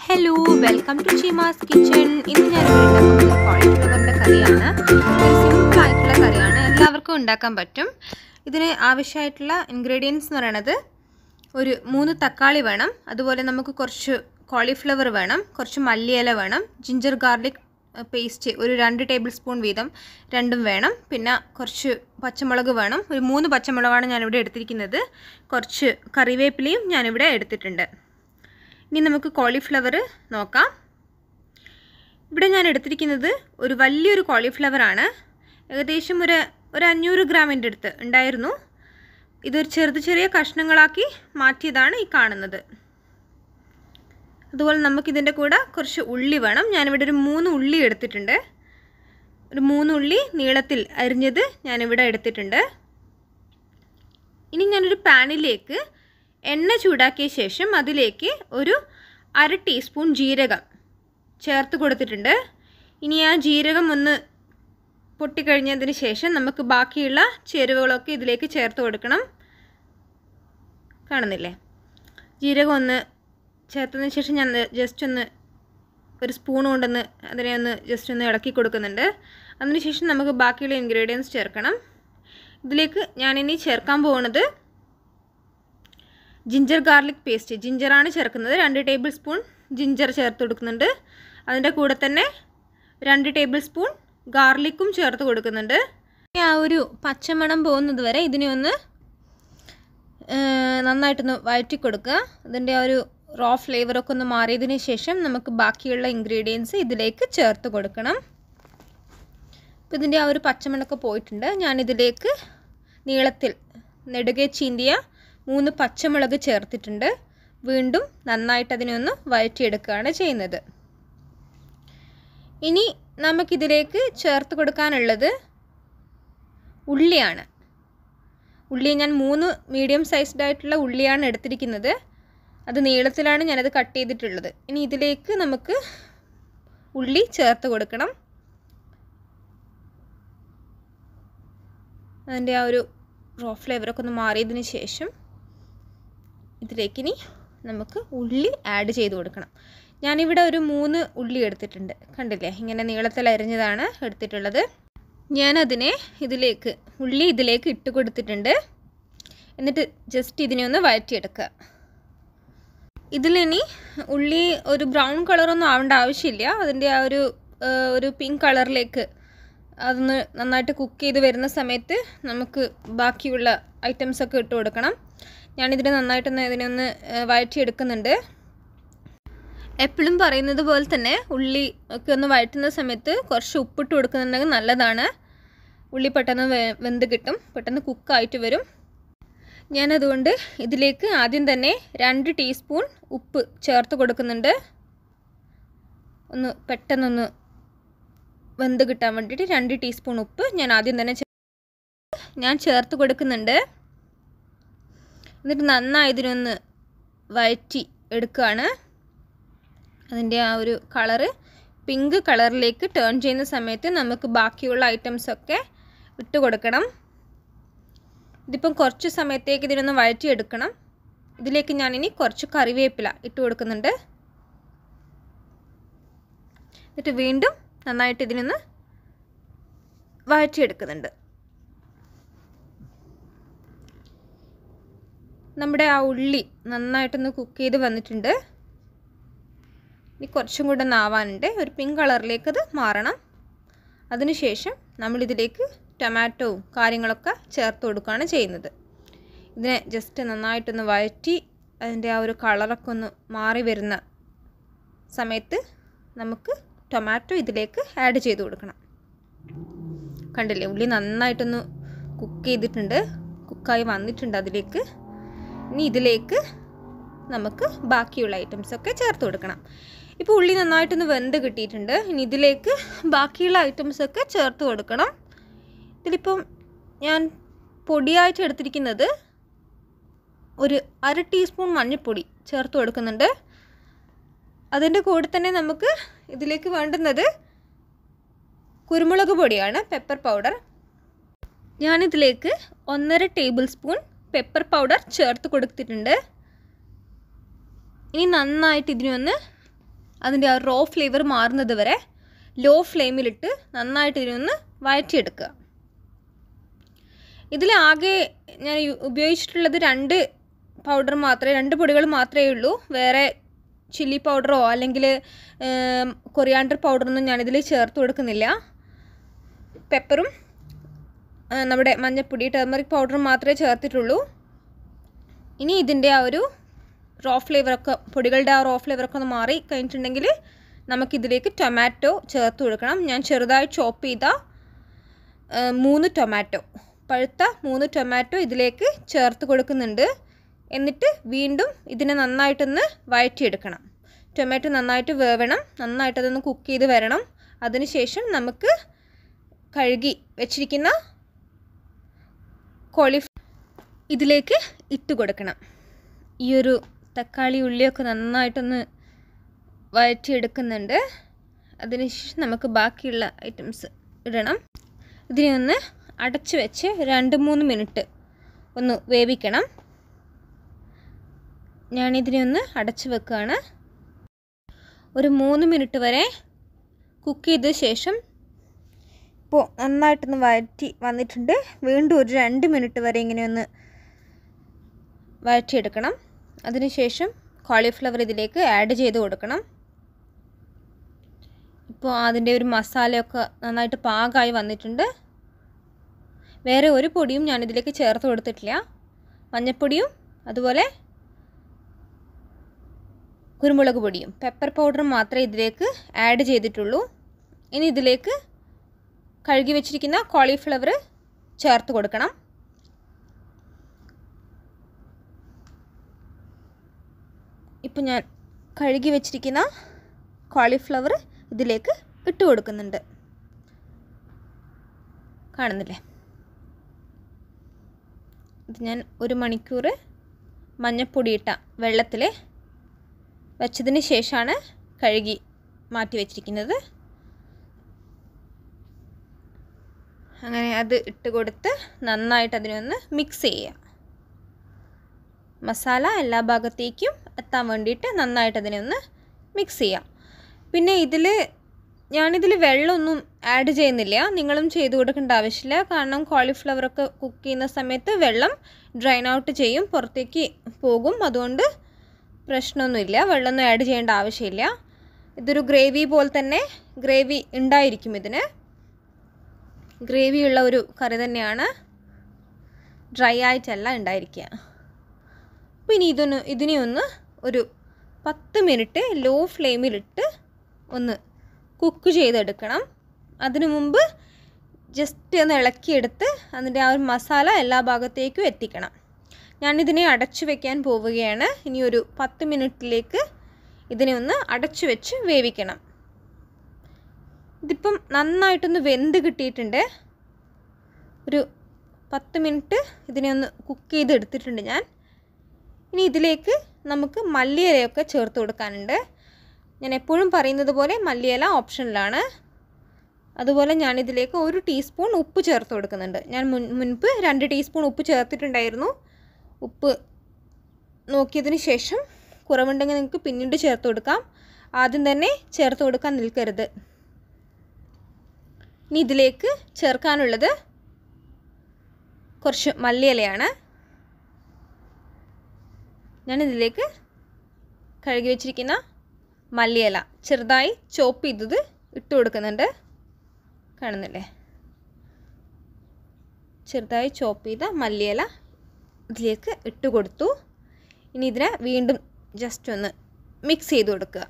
hello welcome to Cheema's kitchen ഇന്ന് ഞാൻ ഉണ്ടാക്കുന്നത് കോളിഫ്ലവറിൻ്റെ കറിയാണ് ഒരു സിമ്പിൾ ആയിട്ടുള്ള കറിയാണ് എല്ലാവർക്കും ഉണ്ടാക്കാൻ പറ്റും ഇതിന് ആവശ്യമായിട്ടുള്ള ഇൻഗ്രീഡിയൻസ് എന്ന് പറയുന്നത് ഒരു മൂന്ന് തക്കാളി വേണം അതുപോലെ നമുക്ക് കുറച്ച് കോളിഫ്ലവർ വേണം കുറച്ച് മല്ലിയില വേണം ജിഞ്ചർ ഗാർലിക് പേസ്റ്റ് ഒരു രണ്ട് ടേബിൾ സ്പൂൺ വീതം രണ്ടും വേണം പിന്നെ കുറച്ച് പച്ചമുളക് വേണം ഒരു മൂന്ന് പച്ചമുളകാണ് ഞാനിവിടെ എടുത്തിരിക്കുന്നത് കുറച്ച് കറിവേപ്പിലയും ഞാനിവിടെ എടുത്തിട്ടുണ്ട് ഇനി നമുക്ക് കോളിഫ്ലവർ നോക്കാം ഇവിടെ ഞാൻ എടുത്തിരിക്കുന്നത് ഒരു വലിയൊരു കോളിഫ്ലവർ ആണ് ഏകദേശം ഒരു ഒരു അഞ്ഞൂറ് ഗ്രാമിൻ്റെ അടുത്ത് ഉണ്ടായിരുന്നു ഇതൊരു ചെറുത് ചെറിയ കഷ്ണങ്ങളാക്കി മാറ്റിയതാണ് ഈ കാണുന്നത് അതുപോലെ നമുക്കിതിൻ്റെ കൂടെ കുറച്ച് ഉള്ളി വേണം ഞാനിവിടെ ഒരു മൂന്ന് ഉള്ളി എടുത്തിട്ടുണ്ട് ഒരു മൂന്ന് ഉള്ളി നീളത്തിൽ അരിഞ്ഞത് ഞാനിവിടെ എടുത്തിട്ടുണ്ട് ഇനി ഞാനൊരു പാനിലേക്ക് എണ്ണ ചൂടാക്കിയ ശേഷം അതിലേക്ക് ഒരു അര ടീസ്പൂൺ ജീരകം ചേർത്ത് കൊടുത്തിട്ടുണ്ട് ഇനി ആ ജീരകം ഒന്ന് പൊട്ടിക്കഴിഞ്ഞതിന് ശേഷം നമുക്ക് ബാക്കിയുള്ള ചേരുവകളൊക്കെ ഇതിലേക്ക് ചേർത്ത് കൊടുക്കണം കാണുന്നില്ലേ ജീരകം ഒന്ന് ചേർത്തതിന് ശേഷം ഞാൻ ജസ്റ്റ് ഒന്ന് ഒരു സ്പൂൺ കൊണ്ടൊന്ന് അതിനെ ഒന്ന് ജസ്റ്റ് ഒന്ന് ഇളക്കി കൊടുക്കുന്നുണ്ട് അതിനുശേഷം നമുക്ക് ബാക്കിയുള്ള ഇൻഗ്രീഡിയൻസ് ചേർക്കണം ഇതിലേക്ക് ഞാനിനി ചേർക്കാൻ പോകുന്നത് ജിഞ്ചർ ഗാർലിക് പേസ്റ്റ് ജിഞ്ചറാണ് ചേർക്കുന്നത് രണ്ട് ടേബിൾ സ്പൂൺ ജിഞ്ചർ ചേർത്ത് കൊടുക്കുന്നുണ്ട് അതിൻ്റെ കൂടെ തന്നെ രണ്ട് ടേബിൾ സ്പൂൺ ഗാർലിക്കും ചേർത്ത് കൊടുക്കുന്നുണ്ട് ആ ഒരു പച്ചമണം പോകുന്നത് വരെ ഇതിനെ ഒന്ന് നന്നായിട്ടൊന്ന് വഴറ്റി കൊടുക്കുക അതിൻ്റെ ആ ഒരു റോ ഫ്ലേവറൊക്കെ ഒന്ന് മാറിയതിന് ശേഷം നമുക്ക് ബാക്കിയുള്ള ഇൻഗ്രീഡിയൻസ് ഇതിലേക്ക് ചേർത്ത് കൊടുക്കണം അപ്പോൾ ഇതിൻ്റെ ആ ഒരു പച്ചമണമൊക്കെ പോയിട്ടുണ്ട് ഞാനിതിലേക്ക് നീളത്തിൽ നെടുകെ ചീന്തിയ മൂന്ന് പച്ചമുളക് ചേർത്തിട്ടുണ്ട് വീണ്ടും നന്നായിട്ട് അതിനെ ഒന്ന് വഴറ്റിയെടുക്കുകയാണ് ചെയ്യുന്നത് ഇനി നമുക്കിതിലേക്ക് ചേർത്ത് കൊടുക്കാനുള്ളത് ഉള്ളിയാണ് ഉള്ളി ഞാൻ മൂന്ന് മീഡിയം സൈസ്ഡ് ആയിട്ടുള്ള ഉള്ളിയാണ് എടുത്തിരിക്കുന്നത് അത് നീളത്തിലാണ് ഞാനത് കട്ട് ചെയ്തിട്ടുള്ളത് ഇനി ഇതിലേക്ക് നമുക്ക് ഉള്ളി ചേർത്ത് കൊടുക്കണം അതിൻ്റെ ആ ഒരു റോ ഫ്ലേവറൊക്കെ ഒന്ന് മാറിയതിന് ശേഷം ഇതിലേക്ക് ഇനി നമുക്ക് ഉള്ളി ആഡ് ചെയ്ത് കൊടുക്കണം ഞാനിവിടെ ഒരു മൂന്ന് ഉള്ളി എടുത്തിട്ടുണ്ട് കണ്ടില്ലേ ഇങ്ങനെ നീളത്തിൽ അരിഞ്ഞതാണ് എടുത്തിട്ടുള്ളത് ഞാനതിനെ ഇതിലേക്ക് ഉള്ളി ഇതിലേക്ക് ഇട്ട് കൊടുത്തിട്ടുണ്ട് എന്നിട്ട് ജസ്റ്റ് ഇതിനെ ഒന്ന് വഴറ്റിയെടുക്കുക ഇതിലിനി ഉള്ളി ഒരു ബ്രൗൺ കളറൊന്നും ആവേണ്ട ആവശ്യമില്ല അതിൻ്റെ ആ ഒരു ഒരു പിങ്ക് കളറിലേക്ക് അതൊന്ന് നന്നായിട്ട് കുക്ക് ചെയ്ത് വരുന്ന സമയത്ത് നമുക്ക് ബാക്കിയുള്ള ഐറ്റംസൊക്കെ ഇട്ട് കൊടുക്കണം ഞാനിതിനെ നന്നായിട്ടൊന്ന് ഇതിനൊന്ന് വഴറ്റിയെടുക്കുന്നുണ്ട് എപ്പോഴും പറയുന്നത് പോലെ തന്നെ ഉള്ളി ഒക്കെ ഒന്ന് വഴറ്റുന്ന സമയത്ത് കുറച്ച് ഉപ്പിട്ട് കൊടുക്കുന്നുണ്ടെങ്കിൽ നല്ലതാണ് ഉള്ളി പെട്ടെന്ന് വെന്ത് കിട്ടും പെട്ടെന്ന് കുക്കായിട്ട് വരും ഞാനതുകൊണ്ട് ഇതിലേക്ക് ആദ്യം തന്നെ രണ്ട് ടീസ്പൂൺ ഉപ്പ് ചേർത്ത് കൊടുക്കുന്നുണ്ട് ഒന്ന് പെട്ടെന്നൊന്ന് വെന്ത് കിട്ടാൻ വേണ്ടിയിട്ട് രണ്ട് ടീസ്പൂൺ ഉപ്പ് ഞാൻ ആദ്യം തന്നെ ഞാൻ ചേർത്ത് കൊടുക്കുന്നുണ്ട് എന്നിട്ട് നന്നായി ഇതിനൊന്ന് വഴറ്റി എടുക്കുകയാണ് അതിൻ്റെ ആ ഒരു കളറ് പിങ്ക് കളറിലേക്ക് ടേൺ ചെയ്യുന്ന സമയത്ത് നമുക്ക് ബാക്കിയുള്ള ഐറ്റംസൊക്കെ ഇട്ട് കൊടുക്കണം ഇതിപ്പം കുറച്ച് സമയത്തേക്ക് ഇതിനൊന്ന് വഴറ്റിയെടുക്കണം ഇതിലേക്ക് ഞാനിനി കുറച്ച് കറിവേപ്പില ഇട്ട് കൊടുക്കുന്നുണ്ട് എന്നിട്ട് വീണ്ടും നന്നായിട്ട് ഇതിനൊന്ന് വഴറ്റിയെടുക്കുന്നുണ്ട് നമ്മുടെ ആ ഉള്ളി നന്നായിട്ടൊന്ന് കുക്ക് ചെയ്ത് വന്നിട്ടുണ്ട് ഇനി കുറച്ചും കൂടെ നാവാനുണ്ട് ഒരു പിങ്ക് കളറിലേക്ക് അത് മാറണം അതിനുശേഷം നമ്മളിതിലേക്ക് ടൊമാറ്റോവും കാര്യങ്ങളൊക്കെ ചേർത്ത് കൊടുക്കുകയാണ് ചെയ്യുന്നത് ഇതിനെ ജസ്റ്റ് നന്നായിട്ടൊന്ന് വഴറ്റി അതിൻ്റെ ആ ഒരു കളറൊക്കെ ഒന്ന് മാറി വരുന്ന സമയത്ത് നമുക്ക് ടൊമാറ്റോ ഇതിലേക്ക് ആഡ് ചെയ്ത് കൊടുക്കണം കണ്ടില്ലേ ഉള്ളി നന്നായിട്ടൊന്ന് കുക്ക് ചെയ്തിട്ടുണ്ട് കുക്കായി വന്നിട്ടുണ്ട് അതിലേക്ക് ഇനി ഇതിലേക്ക് നമുക്ക് ബാക്കിയുള്ള ഐറ്റംസൊക്കെ ചേർത്ത് കൊടുക്കണം ഇപ്പോൾ ഉള്ളി നന്നായിട്ടൊന്ന് വെന്ത് കിട്ടിയിട്ടുണ്ട് ഇനി ഇതിലേക്ക് ബാക്കിയുള്ള ഐറ്റംസൊക്കെ ചേർത്ത് കൊടുക്കണം ഇതിലിപ്പം ഞാൻ പൊടിയായിട്ട് എടുത്തിരിക്കുന്നത് ഒരു അര ടീസ്പൂൺ മഞ്ഞൾപ്പൊടി ചേർത്ത് കൊടുക്കുന്നുണ്ട് അതിൻ്റെ കൂടെ തന്നെ നമുക്ക് ഇതിലേക്ക് വേണ്ടുന്നത് കുരുമുളക് പൊടിയാണ് പെപ്പർ പൗഡർ ഞാനിതിലേക്ക് ഒന്നര ടേബിൾ സ്പൂൺ പെപ്പർ പൗഡർ ചേർത്ത് കൊടുത്തിട്ടുണ്ട് ഇനി നന്നായിട്ട് ഇതിനൊന്ന് അതിൻ്റെ ആ റോ ഫ്ലേവർ മാറുന്നത് വരെ ലോ ഫ്ലെയിമിലിട്ട് നന്നായിട്ട് ഇതിനൊന്ന് വഴറ്റിയെടുക്കുക ഇതിലാകെ ഞാൻ യു- ഉപയോഗിച്ചിട്ടുള്ളത് രണ്ട് പൗഡർ മാത്രമേ രണ്ട് പൊടികൾ മാത്രമേ ഉള്ളൂ വേറെ ചില്ലി പൗഡറോ അല്ലെങ്കിൽ കൊറിയാണ്ടർ പൗഡറൊന്നും ഞാനിതിൽ ചേർത്ത് കൊടുക്കുന്നില്ല പെപ്പറും ആ, നമ്മുടെ മഞ്ഞൾപ്പൊടി ടർമറിക് പൗഡറും മാത്രമേ ചേർത്തിട്ടുള്ളൂ ഇനി ഇതിൻ്റെ ആ ഒരു റോ ഫ്ലേവറൊക്കെ പൊടികളുടെ ആ റോ ഫ്ലേവറൊക്കെ ഒന്ന് മാറി കഴിഞ്ഞിട്ടുണ്ടെങ്കിൽ നമുക്കിതിലേക്ക് ടൊമാറ്റോ ചേർത്ത് കൊടുക്കണം ഞാൻ ചെറുതായി ചോപ്പ് ചെയ്ത ആ, മൂന്ന് ടൊമാറ്റോ പഴുത്ത മൂന്ന് ടൊമാറ്റോ ഇതിലേക്ക് ചേർത്ത് കൊടുക്കുന്നുണ്ട് എന്നിട്ട് വീണ്ടും ഇതിനെ നന്നായിട്ടൊന്ന് വഴറ്റിയെടുക്കണം ടൊമാറ്റോ നന്നായിട്ട് വേവണം നന്നായിട്ട് അതൊന്ന് കുക്ക് ചെയ്ത് വരണം അതിനുശേഷം നമുക്ക് കഴുകി വെച്ചിരിക്കുന്ന കോളിഫ് ഇതിലേക്ക് ഇട്ട് കൊടുക്കണം ഈ ഒരു തക്കാളി ഉള്ളിയൊക്കെ നന്നായിട്ടൊന്ന് വഴറ്റിയെടുക്കുന്നുണ്ട് അതിനുശേഷം നമുക്ക് ബാക്കിയുള്ള ഐറ്റംസ് ഇടണം ഇതിനെ ഒന്ന് അടച്ചു വെച്ച് രണ്ട് മൂന്ന് മിനിറ്റ് ഒന്ന് വേവിക്കണം ഞാനിതിനെ ഒന്ന് അടച്ചു വെക്കുകയാണ് ഒരു മൂന്ന് മിനിറ്റ് വരെ കുക്ക് ചെയ്ത ശേഷം ഇപ്പോൾ നന്നായിട്ടൊന്ന് വഴറ്റി വന്നിട്ടുണ്ട് വീണ്ടും ഒരു രണ്ട് മിനിറ്റ് വരെ ഇങ്ങനെ ഒന്ന് വഴറ്റിയെടുക്കണം അതിനുശേഷം കോളിഫ്ലവർ ഇതിലേക്ക് ആഡ് ചെയ്ത് കൊടുക്കണം ഇപ്പോൾ അതിൻ്റെ ഒരു മസാലയൊക്കെ നന്നായിട്ട് പാകമായി വന്നിട്ടുണ്ട് വേറെ ഒരു പൊടിയും ഞാനിതിലേക്ക് ചേർത്ത് കൊടുത്തിട്ടില്ല മഞ്ഞൾപ്പൊടിയും അതുപോലെ കുരുമുളക് പൊടിയും പെപ്പർ പൗഡറും മാത്രമേ ഇതിലേക്ക് ആഡ് ചെയ്തിട്ടുള്ളൂ ഇനി ഇതിലേക്ക് കഴുകി വെച്ചിരിക്കുന്ന കോളിഫ്ലവർ ചേർത്ത് കൊടുക്കണം ഇപ്പം ഞാൻ കഴുകി വെച്ചിരിക്കുന്ന കോളിഫ്ലവർ ഇതിലേക്ക് ഇട്ട് കൊടുക്കുന്നുണ്ട് കാണുന്നില്ലേ ഇത് ഞാൻ ഒരു മണിക്കൂർ മഞ്ഞപ്പൊടിയിട്ട വെള്ളത്തിൽ വെച്ചതിന് ശേഷമാണ് കഴുകി മാറ്റി വെച്ചിരിക്കുന്നത് അങ്ങനെ അത് ഇട്ട് കൊടുത്ത് നന്നായിട്ട് അതിനൊന്ന് മിക്സ് ചെയ്യുക മസാല എല്ലാ ഭാഗത്തേക്കും എത്താൻ വേണ്ടിയിട്ട് നന്നായിട്ട് അതിനെ ഒന്ന് മിക്സ് ചെയ്യാം പിന്നെ ഇതിൽ ഞാനിതിൽ വെള്ളമൊന്നും ആഡ് ചെയ്യുന്നില്ല നിങ്ങളും ചെയ്ത് കൊടുക്കേണ്ട ആവശ്യമില്ല കാരണം കോളിഫ്ലവറൊക്കെ കുക്ക് ചെയ്യുന്ന സമയത്ത് വെള്ളം ഡ്രൈൻ ഔട്ട് ചെയ്യും പുറത്തേക്ക് പോകും അതുകൊണ്ട് പ്രശ്നമൊന്നുമില്ല വെള്ളമൊന്നും ആഡ് ചെയ്യേണ്ട ആവശ്യമില്ല ഇതൊരു ഗ്രേവി പോലെ തന്നെ ഗ്രേവി ഉണ്ടായിരിക്കും ഇതിന് ഗ്രേവിയുള്ള ഒരു കറി തന്നെയാണ് ഡ്രൈ ആയിട്ടല്ല ഉണ്ടായിരിക്കുക അപ്പോൾ ഇനി ഇതൊന്ന് ഇതിനെ ഒന്ന് ഒരു പത്ത് മിനിറ്റ് ലോ ഫ്ലെയിമിലിട്ട് ഒന്ന് കുക്ക് ചെയ്തെടുക്കണം അതിനു മുമ്പ് ജസ്റ്റ് ഒന്ന് ഇളക്കിയെടുത്ത് അതിൻ്റെ ആ ഒരു മസാല എല്ലാ ഭാഗത്തേക്കും എത്തിക്കണം ഞാനിതിനെ അടച്ചു വെക്കാൻ പോവുകയാണ് ഇനി ഒരു പത്ത് മിനിറ്റിലേക്ക് ഇതിനെ ഒന്ന് അടച്ചു വെച്ച് വേവിക്കണം ഇതിപ്പം നന്നായിട്ടൊന്ന് വെന്ത് കിട്ടിയിട്ടുണ്ട് ഒരു പത്ത് മിനിറ്റ് ഇതിനെ ഒന്ന് കുക്ക് ചെയ്തെടുത്തിട്ടുണ്ട് ഞാൻ ഇനി ഇതിലേക്ക് നമുക്ക് മല്ലിയിലയൊക്കെ ചേർത്ത് കൊടുക്കാനുണ്ട് ഞാൻ എപ്പോഴും പറയുന്നത് പോലെ മല്ലിയില ഓപ്ഷനിലാണ് അതുപോലെ ഞാനിതിലേക്ക് ഒരു ടീസ്പൂൺ ഉപ്പ് ചേർത്ത് കൊടുക്കുന്നുണ്ട് ഞാൻ മുൻ മുൻപ് രണ്ട് ടീസ്പൂൺ ഉപ്പ് ചേർത്തിട്ടുണ്ടായിരുന്നു ഉപ്പ് നോക്കിയതിന് ശേഷം കുറവുണ്ടെങ്കിൽ നിങ്ങൾക്ക് പിന്നീട് ചേർത്ത് കൊടുക്കാം ആദ്യം തന്നെ ചേർത്ത് കൊടുക്കാൻ നിൽക്കരുത് ഇനി ഇതിലേക്ക് ചേർക്കാനുള്ളത് കുറച്ച് മല്ലിയിലയാണ് ഞാനിതിലേക്ക് കഴുകി വെച്ചിരിക്കുന്ന മല്ലിയില ചെറുതായി ചോപ്പ് ചെയ്തത് ഇട്ട് കൊടുക്കുന്നുണ്ട് കാണുന്നില്ലേ ചെറുതായി ചോപ്പ് ചെയ്ത മല്ലിയില ഇതിലേക്ക് ഇട്ട് കൊടുത്തു ഇനി ഇതിനെ വീണ്ടും ജസ്റ്റ് ഒന്ന് മിക്സ് ചെയ്ത് കൊടുക്കുക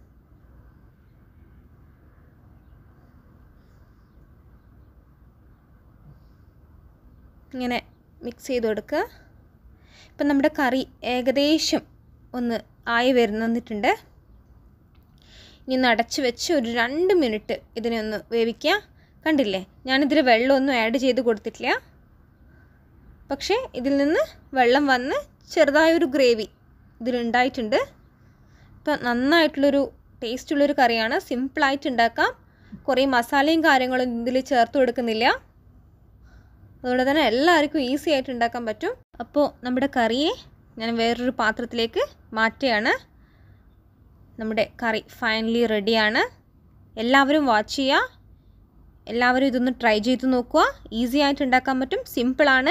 ഇങ്ങനെ മിക്സ് ചെയ്ത് കൊടുക്കുക ഇപ്പം നമ്മുടെ കറി ഏകദേശം ഒന്ന് ആയി വരുന്നിട്ടുണ്ട് ഇനി ഒന്ന് അടച്ച് വെച്ച് ഒരു രണ്ട് മിനിറ്റ് ഇതിനെ ഒന്ന് വേവിക്കുക കണ്ടില്ലേ ഞാനിതിൽ വെള്ളമൊന്നും ആഡ് ചെയ്ത് കൊടുത്തിട്ടില്ല പക്ഷേ ഇതിൽ നിന്ന് വെള്ളം വന്ന് ചെറുതായൊരു ഗ്രേവി ഇതിലുണ്ടായിട്ടുണ്ട് ഇപ്പം നന്നായിട്ടുള്ളൊരു ടേസ്റ്റുള്ളൊരു കറിയാണ് സിമ്പിളായിട്ട് ഉണ്ടാക്കാം കുറേ മസാലയും കാര്യങ്ങളും ഇതിൽ ചേർത്ത് കൊടുക്കുന്നില്ല അതുകൊണ്ട് തന്നെ എല്ലാവർക്കും ഈസി ആയിട്ട് ഉണ്ടാക്കാൻ പറ്റും അപ്പോൾ നമ്മുടെ കറിയെ ഞാൻ വേറൊരു പാത്രത്തിലേക്ക് മാറ്റുകയാണ് നമ്മുടെ കറി ഫൈനലി റെഡിയാണ് എല്ലാവരും വാച്ച് ചെയ്യുക എല്ലാവരും ഇതൊന്ന് ട്രൈ ചെയ്ത് നോക്കുക ഈസി ആയിട്ട് ഉണ്ടാക്കാൻ പറ്റും സിമ്പിളാണ്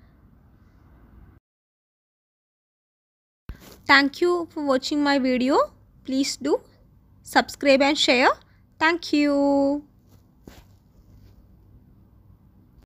thank you for watching my video please do subscribe and share thank U